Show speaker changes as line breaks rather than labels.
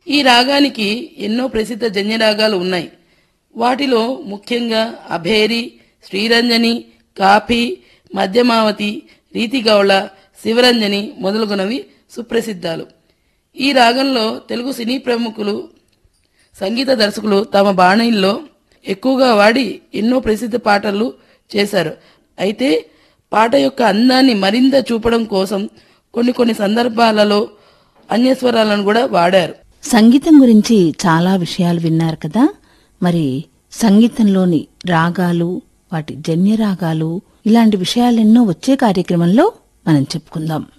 ఈ రాగానికి ఎన్నో ప్రసిద్ధ జన్యరాగాలు ఉన్నాయి వాటిలో ముఖ్యంగా అభేరి శ్రీరంజని కాఫీ మధ్యమావతి రీతిగౌళ శివరంజని మొదలుగునవి సుప్రసిద్ధాలు ఈ రాగంలో తెలుగు సినీ ప్రముఖులు సంగీత దర్శకులు తమ బాణీల్లో ఎక్కువగా వాడి ఎన్నో ప్రసిద్ధ పాటలు చేశారు అయితే పాట యొక్క అందాన్ని మరింత చూపడం కోసం కొన్ని కొన్ని సందర్భాలలో అన్యస్వరాలను కూడా వాడారు
సంగీతం గురించి చాలా విషయాలు విన్నారు కదా మరి సంగీతంలోని రాగాలు వాటి జన్య రాగాలు ఇలాంటి విషయాలెన్నో వచ్చే కార్యక్రమంలో మనం చెప్పుకుందాం